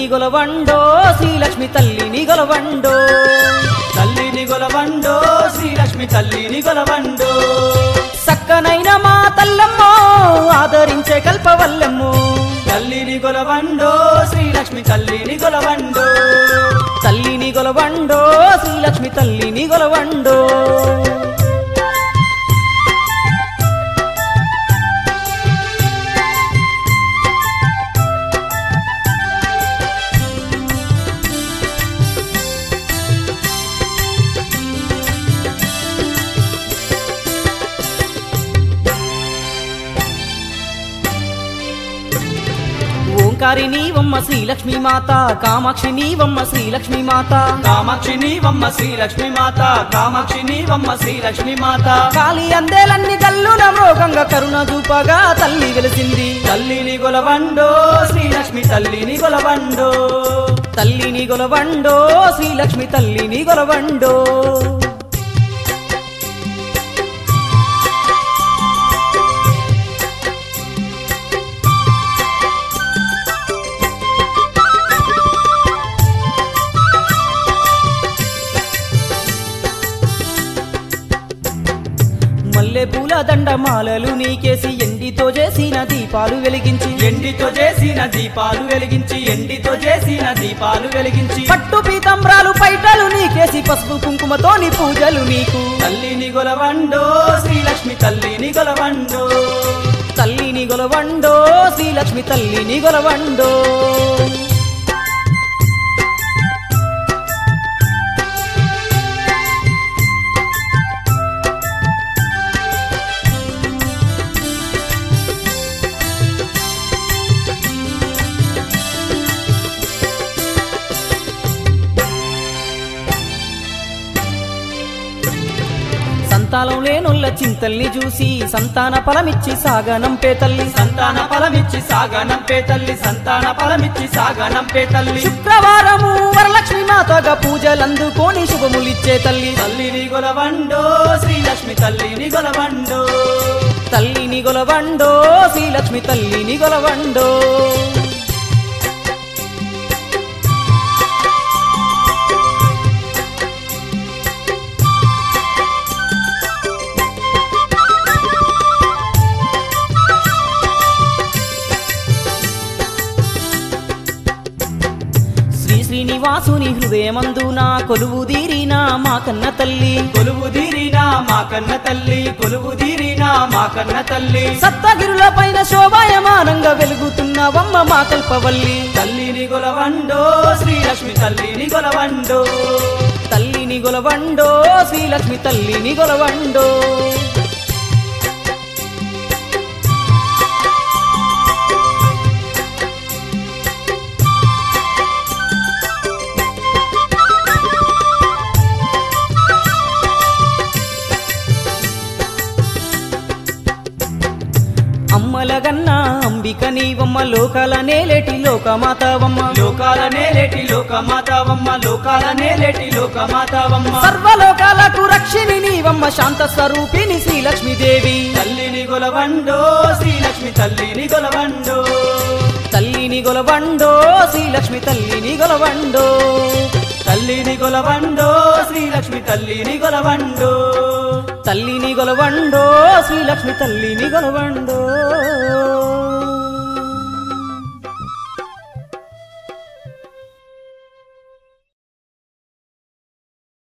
తల్లిని గొలవండో శ్రీలక్ష్మి తల్లిని గొలవండో తల్లిని గొలవండో శ్రీలక్ష్మి తల్లిని గొలవండో సక్కనైన మా తల్లమ్మో ఆదరించే కల్పవల్లెమ్మో తల్లిని గొలవండో శ్రీలక్ష్మి తల్లిని గొలవండో తల్లిని గొలవండో శ్రీలక్ష్మి తల్లిని గొలవండో ఓంకారి నీవమ్మ శ్రీలక్ష్మి మాత కామాక్షి నీవమ్మ శ్రీలక్ష్మి మాత కామాక్షి నీవమ్మ శ్రీలక్ష్మి మాత కామాక్షి నీవమ్మ శ్రీలక్ష్మి మాత కాలి అందేలన్ని కల్లున మృగంగా కరుణ చూపగా తల్లి వెలిసింది తల్లిని గొలవండో శ్రీలక్ష్మి తల్లిని గొలవండో తల్లిని గొలవండో శ్రీలక్ష్మి తల్లిని గొలవండో మల్లె పూల దండమాలలు నీకేసి ఎండితో చేసిన దీపాలు వెలిగించి ఎండితో చేసిన దీపాలు వెలిగించి ఎండితో చేసిన దీపాలు వెలిగించి పట్టు పీతంబ్రాలు పైటలు నీకేసి పసుపు కుంకుమతోని పూజలు నీకు తల్లిని గొలవండో శ్రీలక్ష్మి తల్లిని గొలవండో తల్లిని గొలవండో శ్రీలక్ష్మి తల్లిని గొలవండో సంతానం లేనుల్ల చింతల్ని చూసి సంతాన ఫలమిచ్చి సాగనంపే తల్లి సంతాన ఫలమిచ్చి సాగనంపే తల్లి సంతాన ఫలమిచ్చి సాగనంపే తల్లి శుక్రవారము వరలక్ష్మి మాతగా పూజలందుకోని శుభములిచ్చే తల్లి తల్లిని గొలవండో శ్రీలక్ష్మి తల్లిని గొలవండో తల్లిని గొలవండో శ్రీలక్ష్మి తల్లిని గొలవండో శ్రీ శ్రీనివాసుని హృదయమందున కొలువు దీరిన మా కన్న తల్లి కొలువు తీరినా మా కన్న తల్లి కొలువు తీరినా మా కన్న తల్లి సప్తగిరుల పైన శోభాయమానంగా వెలుగుతున్నవమ్మ మా కల్పవల్లి తల్లిని గొలవండో శ్రీలక్ష్మి తల్లిని గొలవండో తల్లిని గొలవండో శ్రీలక్ష్మి తల్లిని గొలవండో అమ్మలగన్న అంబిక నీవమ్మ లోకాల నేలేటి లోకమాతవమ్మ లోకాల నేలేటి లోకమాతావమ్మ లోకాల నేలేటి లోకమాతావమ్మ సర్వలోకాలకు రక్షిణి నీవమ్మ శాంత స్వరూపిణి శ్రీలక్ష్మీదేవి తల్లిని గొలవండో శ్రీలక్ష్మి తల్లిని గొలవండో తల్లిని గొలవండో శ్రీలక్ష్మి తల్లిని గొలవండో తల్లిని గొలవండో శ్రీలక్ష్మి తల్లిని గొలవండో తల్లిని గొలవండో శ్రీలక్ష్మి తల్లిని గొలవండో